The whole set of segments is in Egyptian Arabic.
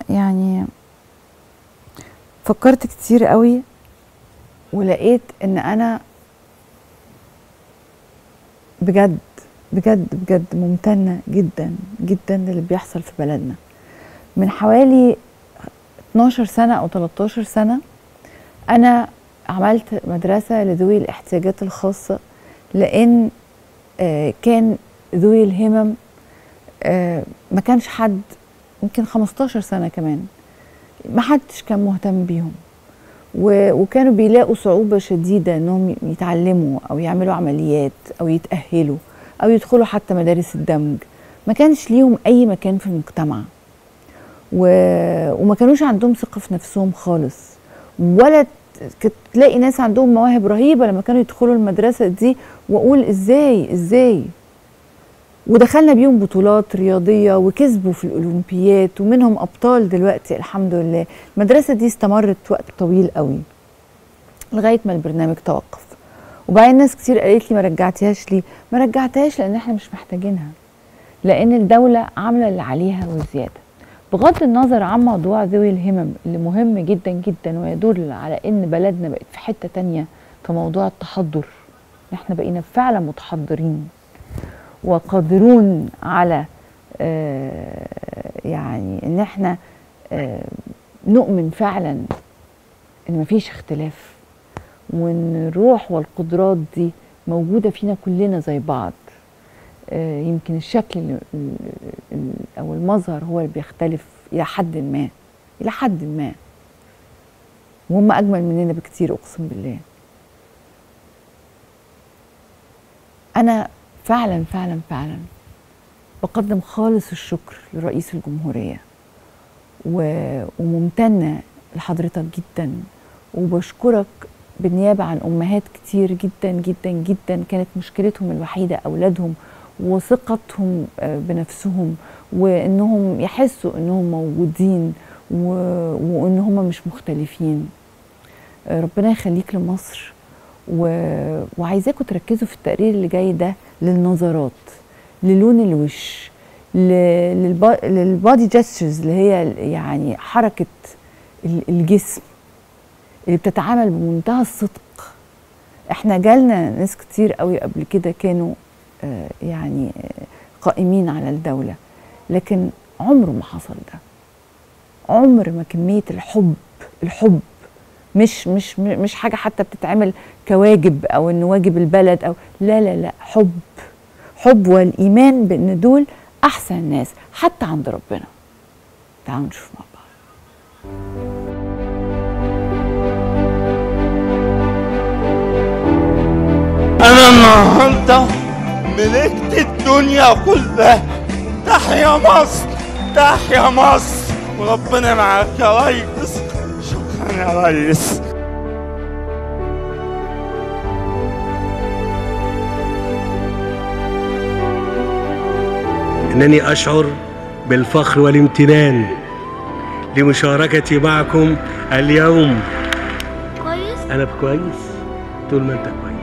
يعني فكرت كتير قوي ولقيت ان انا بجد بجد بجد ممتنة جدا جدا للي بيحصل في بلدنا من حوالي 12 سنة أو 13 سنة أنا عملت مدرسة لذوي الاحتياجات الخاصة لأن آه، كان ذوي الهمم آه، ما كانش حد يمكن 15 سنة كمان ما حدش كان مهتم بيهم و- وكانوا بيلاقوا صعوبة شديدة انهم يتعلموا او يعملوا عمليات او يتأهلوا او يدخلوا حتى مدارس الدمج ما كانش ليهم اي مكان في المجتمع و... وما كانوش عندهم ثقة في نفسهم خالص ولا ت- كنت تلاقي ناس عندهم مواهب رهيبة لما كانوا يدخلوا المدرسة دي واقول ازاي ازاي ودخلنا بيهم بطولات رياضية وكسبوا في الأولمبيات ومنهم أبطال دلوقتي الحمد لله المدرسة دي استمرت وقت طويل قوي لغاية ما البرنامج توقف وبعدين ناس كتير قالت لي ما رجعتيهاش ليه ما رجعتهاش لأن احنا مش محتاجينها لأن الدولة عاملة اللي عليها وزيادة بغض النظر عن موضوع ذوي الهمم اللي مهم جدا جدا ويدل على ان بلدنا بقت في حتة تانية في موضوع التحضر احنا بقينا فعلا متحضرين وقادرون على آه، يعني ان احنا آه، نؤمن فعلا ان مفيش اختلاف وان الروح والقدرات دي موجوده فينا كلنا زي بعض آه، يمكن الشكل ال- ال- ال- او المظهر هو اللي بيختلف الى حد ما الى حد ما وهم اجمل مننا بكتير اقسم بالله انا فعلا فعلا فعلا بقدم خالص الشكر لرئيس الجمهورية و- وممتنة لحضرتك جدا وبشكرك بالنيابة عن أمهات كتير جدا جدا جدا كانت مشكلتهم الوحيدة أولادهم وثقتهم آه، بنفسهم وإنهم يحسوا إنهم موجودين و- وإن هم مش مختلفين آه، ربنا يخليك لمصر و... وعايزاكم تركزوا في التقرير اللي جاي ده للنظرات للون الوش ل... للب... للبادي جيسترز اللي هي يعني حركة ال- الجسم اللي بتتعامل بمنتهى الصدق احنا جالنا ناس كتير قوي قبل كده كانوا آه، يعني آه، قائمين على الدولة لكن عمره ما حصل ده عمر ما كمية الحب الحب مش مش مش حاجه حتى بتتعمل كواجب او ان واجب البلد او لا لا لا حب حب والايمان بان دول احسن ناس حتى عند ربنا تعالوا نشوف مع بعض انا النهارده ملكت الدنيا كلها تحيا مصر تحيا مصر وربنا معاك يا ريس شكرا يا ريس انني اشعر بالفخر والامتنان لمشاركتي معكم اليوم كويس انا كويس طول ما انت كويس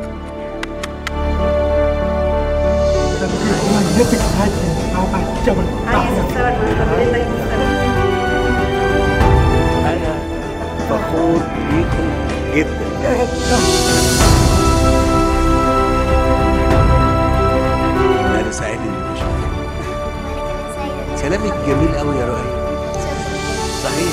انا فخور بيكم جدا انا سعيد اني بشوفك كلامك جميل قوي يا رؤية صحيح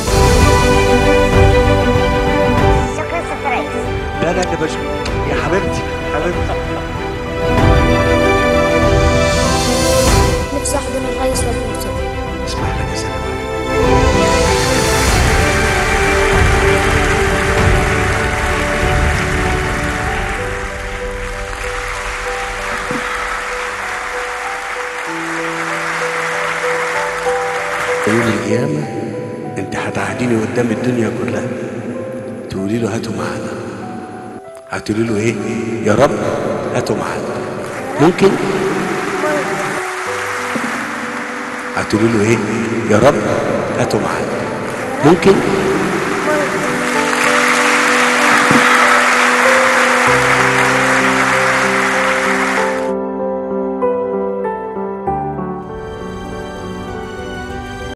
شكرا ست رئيس لا لا ده بشوف يا حبيبتي حبيبتي نفسي احضن الرئيس والمرتضى اسمح لك يا سلام يوم القيامة انت هتعهديني قدام الدنيا كلها تقولي له هاتوا معانا هتقولي له ايه يا رب هاتوا معانا ممكن هتقولي له ايه يا رب هاتوا معانا ممكن